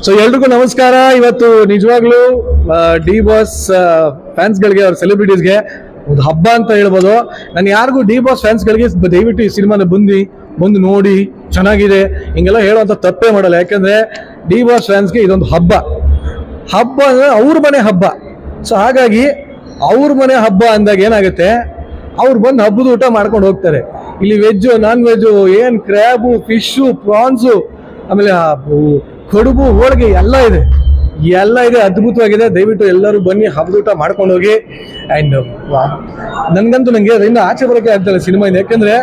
so ಎಲ್ರಿಗೂ ನಮಸ್ಕಾರ ಇವತ್ತು ನಿಜವಾಗ್ಲೂ ಡಿ ಬಾಸ್ ಫ್ಯಾನ್ಸ್ಗಳಿಗೆ ಅವ್ರ ಸೆಲೆಬ್ರಿಟೀಸ್ಗೆ ಒಂದು ಹಬ್ಬ ಅಂತ ಹೇಳ್ಬೋದು ನಾನು ಯಾರಿಗೂ ಡಿ ಬಾಸ್ ಫ್ಯಾನ್ಸ್ಗಳಿಗೆ ದಯವಿಟ್ಟು ಈ ಸಿನಿಮಾನ ಬಂದು ಬಂದು ನೋಡಿ ಚೆನ್ನಾಗಿದೆ ಹಿಂಗೆಲ್ಲ ಹೇಳುವಂಥ ತಪ್ಪೇ ಮಾಡಲ್ಲ ಯಾಕಂದ್ರೆ ಡಿ ಬಾಸ್ ಫ್ಯಾನ್ಸ್ಗೆ ಇದೊಂದು ಹಬ್ಬ ಹಬ್ಬ ಅಂದ್ರೆ ಅವ್ರ ಮನೆ ಹಬ್ಬ ಸೊ ಹಾಗಾಗಿ ಅವ್ರ ಮನೆ ಹಬ್ಬ ಅಂದಾಗ ಏನಾಗುತ್ತೆ ಅವ್ರು ಬಂದು ಹಬ್ಬದ ಊಟ ಮಾಡ್ಕೊಂಡು ಹೋಗ್ತಾರೆ ಇಲ್ಲಿ ವೆಜ್ಜು ನಾನ್ ವೆಜ್ಜು ಏನು ಕ್ರ್ಯಾಬು ಫಿಶು ಪ್ರಾನ್ಸು ಆಮೇಲೆ ಆ ಬು- ಕಡುಬು ಹೋಳಿಗೆ ಎಲ್ಲ ಇದೆ ಎಲ್ಲ ಇದೆ ಅದ್ಭುತವಾಗಿದೆ ದಯವಿಟ್ಟು ಎಲ್ಲರೂ ಬನ್ನಿ ಹಬ್ಬದ ಊಟ ಮಾಡ್ಕೊಂಡು ಹೋಗಿ ಆ್ಯಂಡ್ ನನ್ಗಂತೂ ನನಗೆ ಇನ್ನು ಆಚೆ ಬರೋಕ್ಕೆ ಆಗ್ತಲ್ಲ ಸಿನಿಮಾ ಇದೆ ಯಾಕಂದ್ರೆ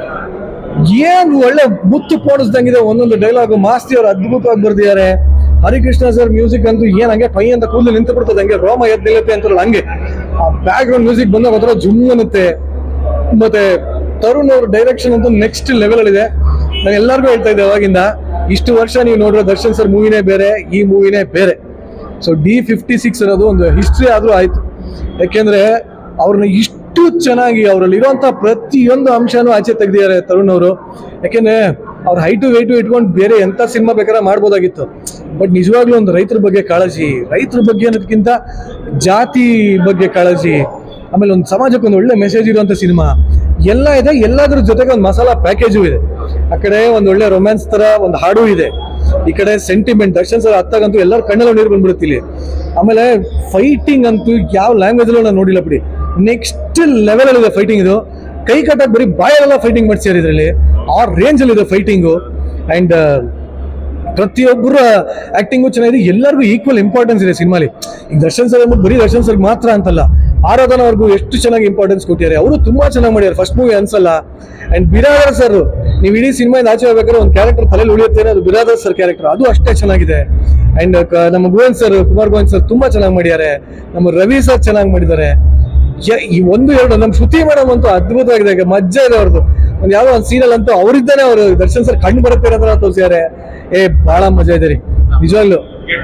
ಏನ್ ಒಳ್ಳೆ ಮುತ್ತು ಪೋಣಿಸ್ದಂಗಿದೆ ಒಂದೊಂದು ಡೈಲಾಗ್ ಮಾಸ್ತಿ ಅವ್ರು ಅದ್ಭುತವಾಗಿ ಬರ್ದಿದ್ದಾರೆ ಹರಿಕೃಷ್ಣ ಸರ್ ಮ್ಯೂಸಿಕ್ ಅಂತೂ ಏನ್ ಹಂಗೆ ಪೈ ಅಂತ ಕೂದಲು ನಿಂತು ಬಿಡ್ತದೆ ಹಂಗೆ ರೋಮ ಎದ್ದು ನಿಲ್ಲುತ್ತೆ ಅಂತಾರಲ್ಲ ಹಂಗೆ ಆ ಬ್ಯಾಕ್ ಗ್ರೌಂಡ್ ಮ್ಯೂಸಿಕ್ ಬಂದಾಗ ಒಂಥರ ಜುಮ್ ಅನ್ನುತ್ತೆ ಮತ್ತೆ ತರುಣ್ ಅವ್ರ ಡೈರೆಕ್ಷನ್ ಅಂತೂ ನೆಕ್ಸ್ಟ್ ಲೆವೆಲ್ ಅಲ್ಲಿ ಇದೆ ನಾನು ಎಲ್ಲರಿಗೂ ಹೇಳ್ತಾ ಇದ್ದೆ ಅವಾಗಿಂದ ಇಷ್ಟು ವರ್ಷ ನೀವು ನೋಡಿರೋ ದರ್ಶನ್ ಸರ್ ಮೂವಿನೇ ಬೇರೆ ಈ ಮೂವಿನೇ ಬೇರೆ ಸೊ ಡಿ ಫಿಫ್ಟಿ ಸಿಕ್ಸ್ ಅನ್ನೋದು ಒಂದು ಹಿಸ್ಟ್ರಿ ಆದ್ರೂ ಆಯ್ತು ಯಾಕೆಂದ್ರೆ ಅವ್ರನ್ನ ಇಷ್ಟು ಚೆನ್ನಾಗಿ ಅವರಲ್ಲಿ ಇರುವಂತ ಪ್ರತಿಯೊಂದು ಅಂಶನೂ ಆಚೆ ತೆಗ್ದಿದ್ದಾರೆ ತರುಣ್ ಅವರು ಯಾಕೆಂದ್ರೆ ಅವ್ರ ಹೈಟು ವೆಯ್ಟು ಇಟ್ಕೊಂಡು ಬೇರೆ ಎಂಥ ಸಿನಿಮಾ ಬೇಕಾದ್ರೆ ಮಾಡ್ಬೋದಾಗಿತ್ತು ಬಟ್ ನಿಜವಾಗ್ಲೂ ಒಂದು ರೈತರ ಬಗ್ಗೆ ಕಾಳಜಿ ರೈತರ ಬಗ್ಗೆ ಅನ್ನೋದಕ್ಕಿಂತ ಜಾತಿ ಬಗ್ಗೆ ಕಾಳಜಿ ಆಮೇಲೆ ಒಂದು ಸಮಾಜಕ್ಕೆ ಒಂದು ಒಳ್ಳೆ ಮೆಸೇಜ್ ಇರುವಂತ ಸಿನಿಮಾ ಎಲ್ಲ ಇದೆ ಎಲ್ಲದ್ರ ಜೊತೆಗೆ ಒಂದು ಮಸಾಲಾ ಪ್ಯಾಕೇಜು ಇದೆ ಆ ಕಡೆ ಒಂದು ಒಳ್ಳೆ ರೊಮ್ಯಾನ್ಸ್ ತರ ಒಂದು ಹಾಡು ಇದೆ ಈ ಕಡೆ ಸೆಂಟಿಮೆಂಟ್ ದರ್ಶನ್ ಸರ್ ಹತ್ತಾಗಂತೂ ಎಲ್ಲರ ಕಣ್ಣಲ್ಲಿ ನೀರು ಬಂದ್ಬಿಡುತ್ತೆ ಇಲ್ಲಿ ಆಮೇಲೆ ಫೈಟಿಂಗ್ ಅಂತೂ ಯಾವ ಲ್ಯಾಂಗ್ವೇಜ್ ನಾನು ನೋಡಿಲ್ಲ ಬಿಡಿ ನೆಕ್ಸ್ಟ್ ಲೆವೆಲ್ ಅಲ್ಲಿ ಇದೆ ಫೈಟಿಂಗ್ ಇದು ಕೈ ಕಟ್ಟಕ್ಕೆ ಬರೀ ಬಾಯಲ್ಲೆಲ್ಲ ಫೈಟಿಂಗ್ ಮಾಡ್ಸಿದ್ದಾರೆ ಇದರಲ್ಲಿ ಆ ರೇಂಜ್ ಅಲ್ಲಿ ಇದೆ ಫೈಟಿಂಗು ಅಂಡ್ ಪ್ರತಿಯೊಬ್ಬರ ಆಕ್ಟಿಂಗು ಚೆನ್ನಾಗಿದೆ ಎಲ್ಲರಿಗೂ ಈಕ್ವಲ್ ಇಂಪಾರ್ಟೆನ್ಸ್ ಇದೆ ಸಿನಿಮಾಲಿ ಈಗ ದರ್ಶನ್ ಸರ್ ಅಂದ್ಬಿಟ್ಟು ಬರೀ ದರ್ಶನ್ ಸರ್ ಮಾತ್ರ ಅಂತಲ್ಲ ಆರಾಧನ ಅವ್ರಿಗೂ ಎಷ್ಟು ಚೆನ್ನಾಗಿ ಇಂಪಾರ್ಟೆನ್ಸ್ ಕೊಟ್ಟಿದ್ದಾರೆ ಅವರು ತುಂಬಾ ಚೆನ್ನಾಗಿ ಮಾಡ್ಯಾರ ಫಸ್ಟ್ ಮೂವಿ ಅನ್ಸಲ್ಲ ಅಂಡ್ ಬಿರಾದರ್ ಸರ್ ನೀವು ಇಡೀ ಸಿನಿಮಾಯಿಂದ ಆಚೆ ಹೋಗ್ಬೇಕಾದ್ರೆ ಒಂದು ಕ್ಯಾರೆಕ್ಟರ್ ತಲೆಯಲ್ಲಿ ಉಳಿಯುತ್ತೆ ಅದು ಬಿರಾದರ್ ಸರ್ ಕ್ಯಾರೆಕ್ಟರ್ ಅದು ಅಷ್ಟೇ ಚೆನ್ನಾಗಿದೆ ಅಂಡ್ ನಮ್ಮ ಗೋವಿಂದ್ ಸರ್ ಕುಮಾರ್ ಗೋವಿಂದ್ ಸರ್ ತುಂಬಾ ಚೆನ್ನಾಗಿ ಮಾಡಿದ್ದಾರೆ ನಮ್ಮ ರವಿ ಸರ್ ಚೆನ್ನಾಗಿ ಮಾಡಿದ್ದಾರೆ ಯ- ಈ ಒಂದು ಎರಡು ನಮ್ಮ ಶ್ರುತಿ ಮೇಡಮ್ ಅಂತೂ ಅದ್ಭುತವಾಗಿದೆ ಈಗ ಮಜ್ಜಾ ಇದೆ ಅವ್ರದ್ದು ಒಂದು ಯಾವ್ದೋ ಒಂದು ಸೀರಿಯಲ್ ಅಂತೂ ಅವರಿದ್ದಾನೆ ಅವರು ದರ್ಶನ್ ಸರ್ ಕಣ್ಣು ಬರುತ್ತೆ ಅನ್ನೋ ತರ ತೋರಿಸಿದ್ದಾರೆ ಏ ಬಹಳ ಮಜಾ ಇದೆ ರೀ ನಿಜವಾಗ್ಲು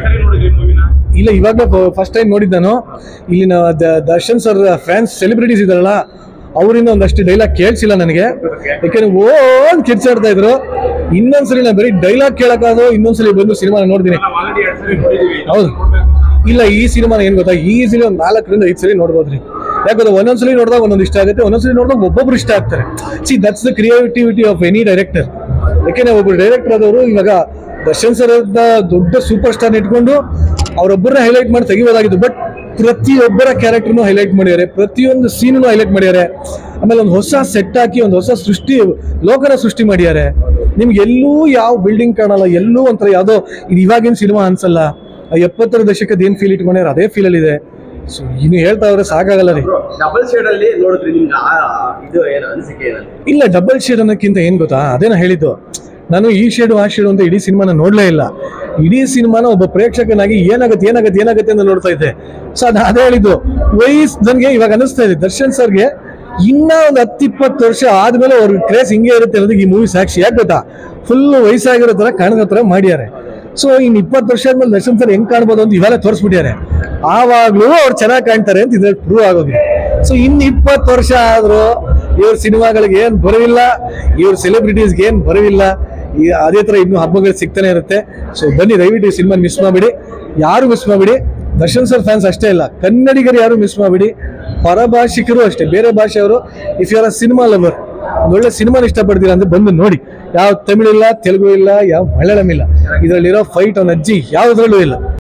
ಇಲ್ಲ ಇವಾಗ ಫಸ್ಟ್ ಟೈಮ್ ನೋಡಿದ್ದು ನಾನು ಇಲ್ಲಿನ ದ- ದರ್ಶನ್ ಸರ್ ಫ್ಯಾನ್ಸ್ ಸೆಲೆಬ್ರಿಟೀಸ್ ಇದಾರಲ್ಲ ಅವರಿಂದ ಒಂದಷ್ಟು ಡೈಲಾಗ್ ಕೇಳಿಸಿಲ್ಲ ನನಗೆ ಯಾಕಂದ್ರೆ ಓನ್ ಕಿರ್ಚಾಡ್ತಾ ಇದ್ರು ಇನ್ನೊಂದ್ಸಲಿ ನಾನು ಬರೀ ಡೈಲಾಗ್ ಕೇಳಕ್ಕಾದ್ರು ಇನ್ನೊಂದ್ಸಲಿ ಬಂದು ಸಿನಿಮಾ ನೋಡ್ತೀನಿ ಹೌದು ಇಲ್ಲ ಈ ಸಿನಿಮಾನ ಏನ್ ಗೊತ್ತಾ ಈಸಿಲಿ ಒಂದು ನಾಲ್ಕರಿಂದ ಐದು ಸಲ ನೋಡ್ಬೋದ್ರಿ ಯಾಕಂದ್ರೆ ಒಂದೊಂದ್ಸಲಿ ನೋಡಿದಾಗ ಒಂದೊಂದು ಇಷ್ಟ ಆಗುತ್ತೆ ಒಂದೊಂದ್ಸಲಿ ನೋಡಿದಾಗ ಒಬ್ಬೊಬ್ರು ಇಷ್ಟ ಆಗ್ತಾರೆ see that's the creativity of any director ಯಾಕೆಂದ್ರೆ ಒಬ್ಬರು ಡೈರೆಕ್ಟರ್ ಆದವರು ಇವಾಗ ದರ್ಶನ್ ಸರ್ ದೊಡ್ಡ ಸೂಪರ್ ಸ್ಟಾರ್ ಇಟ್ಕೊಂಡು ಅವರೊಬ್ಬರನ್ನ ಹೈಲೈಟ್ ಮಾಡಿ ತೆಗಿಬೋದಾಗಿತ್ತು ಬಟ್ ಪ್ರತಿಯೊಬ್ಬರ ಕ್ಯಾರೆಕ್ಟರ್ನು ಹೈಲೈಟ್ ಮಾಡಿದ್ದಾರೆ ಪ್ರತಿಯೊಂದು ಸೀನು ಹೈಲೈಟ್ ಮಾಡಿದ್ದಾರೆ ಆಮೇಲೆ ಒಂದು ಹೊಸ ಸೆಟ್ ಹಾಕಿ ಒಂದು ಹೊಸ ಸೃಷ್ಟಿ ಲೋಕನ ಸೃಷ್ಟಿ ಮಾಡಿದ್ದಾರೆ ನಿಮ್ಗೆ ಎಲ್ಲೂ ಯಾವ ಬಿಲ್ಡಿಂಗ್ ಕಾಣಲ್ಲ ಎಲ್ಲೂ ಒಂಥರ ಯಾವುದೋ ಇದು ಇವಾಗಿನ ಸಿನಿಮಾ ಅನ್ಸಲ್ಲ ಆ ಎಪ್ಪತ್ತರ ದಶಕದ ಏನ್ ಫೀಲ್ ಇಟ್ಕೊಂಡಿದ್ದಾರೆ ಅದೇ ಫೀಲ್ ಅಲ್ಲಿ ಇದೆ ಸೊ ಇನ್ನು ಹೇಳ್ತಾ ಹೋದ್ರೆ ಸಾಕಾಗಲ್ಲ ರೀ ಡಬಲ್ ಶೇಡ್ ಅಲ್ಲಿ ನೋಡಿದ್ರಿ ನಿಮ್ಗೆ ಆ- ಆ- ಇದು ಏನು ಅನಿಸಿಕೆ ಏನು ಇಲ್ಲ ಡಬಲ್ ಶೇಡ್ ಅನ್ನೋಕ್ಕಿಂತ ಏನ್ ಗೊತ್ತಾ ಅದೇನ ಹೇಳಿದ್ದು ನಾನು ಈ ಶೇಡು ಆ ಶೇಡು ಅಂತ ಇಡೀ ಸಿನಿಮಾನ ನೋಡ್ಲೇ ಇಲ್ಲ ಇಡೀ ಸಿನಿಮಾನ ಒಬ್ಬ ಪ್ರೇಕ್ಷಕನಾಗಿ ಏನಾಗುತ್ತೆ ಏನಾಗುತ್ತೆ ಏನಾಗುತ್ತೆ ಅಂತ ನೋಡ್ತಾ ಇದ್ದೆ ಸೊ ಅದು ಅದೇ ಹೇಳಿದ್ದು ವಯಸ್ ನನಗೆ ಇವಾಗ ಅನಿಸ್ತಾ ಇದೆ ದರ್ಶನ್ ಸರ್ಗೆ ಇನ್ನ ಒಂದು ಹತ್ತಿಪ್ಪತ್ತು ವರ್ಷ ಆದ್ಮೇಲೆ ಅವ್ರ ಕ್ರೇಸ್ ಹಿಂಗೆ ಇರುತ್ತೆ ಅನ್ನೋದಕ್ಕೆ ಈ ಮೂವಿ ಸಾಕ್ಷಿ ಯಾಕೆ ಗೊತ್ತಾ ಫುಲ್ ವಯಸ್ಸಾಗಿರೋ ತರ ಕಾಣೋ ತರ ಮಾಡ್ಯಾರೆ ಸೊ ಇನ್ ಇಪ್ಪತ್ತು ವರ್ಷ ಆದ್ಮೇಲೆ ದರ್ಶನ್ ಸರ್ ಹೆಂಗ್ ಕಾಣ್ಬೋದು ಅಂತ ಇವೆಲ್ಲ ತೋರಿಸ್ಬಿಟ್ಟಿದ್ದಾರೆ ಆವಾಗ್ಲೂ ಅವ್ರು ಚೆನ್ನಾಗಿ ಕಾಣ್ತಾರೆ ಅಂತ ಇದ್ರಲ್ಲಿ ಪ್ರೂವ್ ಆಗೋಗಿದೆ ಸೊ ಇನ್ ಇಪ್ಪತ್ತು ವರ್ಷ ಆದ್ರೂ ಇವ್ರ ಸಿನಿಮಾಗಳಿಗೆ ಏನ್ ಬರವಿಲ್ಲ ಇವ್ರ ಸೆಲೆಬ್ರಿಟೀಸ್ಗೆ ಏನ್ ಬರವಿಲ್ಲ ಈ ಅದೇ ತರ ಇನ್ನು ಹಬ್ಬಗಳು ಸಿಗ್ತಾನೆ ಇರುತ್ತೆ ಸೊ ಬನ್ನಿ ದಯವಿಟ್ಟು ಈ ಸಿನಿಮಾ ಮಿಸ್ ಮಾಡಬೇಡಿ ಯಾರು ಮಿಸ್ ಮಾಡಬೇಡಿ ದರ್ಶನ್ ಸರ್ ಫ್ಯಾನ್ಸ್ ಅಷ್ಟೇ ಇಲ್ಲ ಕನ್ನಡಿಗರು ಯಾರು ಮಿಸ್ ಮಾಡಬೇಡಿ ಪರಭಾಷಿಕರು ಅಷ್ಟೇ ಬೇರೆ ಭಾಷೆಯವರು ಇಫ್ ಯಾರ ಸಿನಿಮಾ ಲವರ್ ಒಂದು ಒಳ್ಳೆ ಸಿನಿಮಾನ ಇಷ್ಟಪಡ್ತೀರಾ ಅಂದ್ರೆ ಬಂದು ನೋಡಿ ಯಾವ ತಮಿಳಿಲ್ಲ ತೆಲುಗು ಇಲ್ಲ ಯಾವ ಮಲಯಾಳಂ ಇಲ್ಲ ಇದರಲ್ಲಿರೋ ಫೈಟ್ ಅವ್ನ ಅಜ್ಜಿ ಯಾವುದ್ರಲ್ಲೂ ಇಲ್ಲ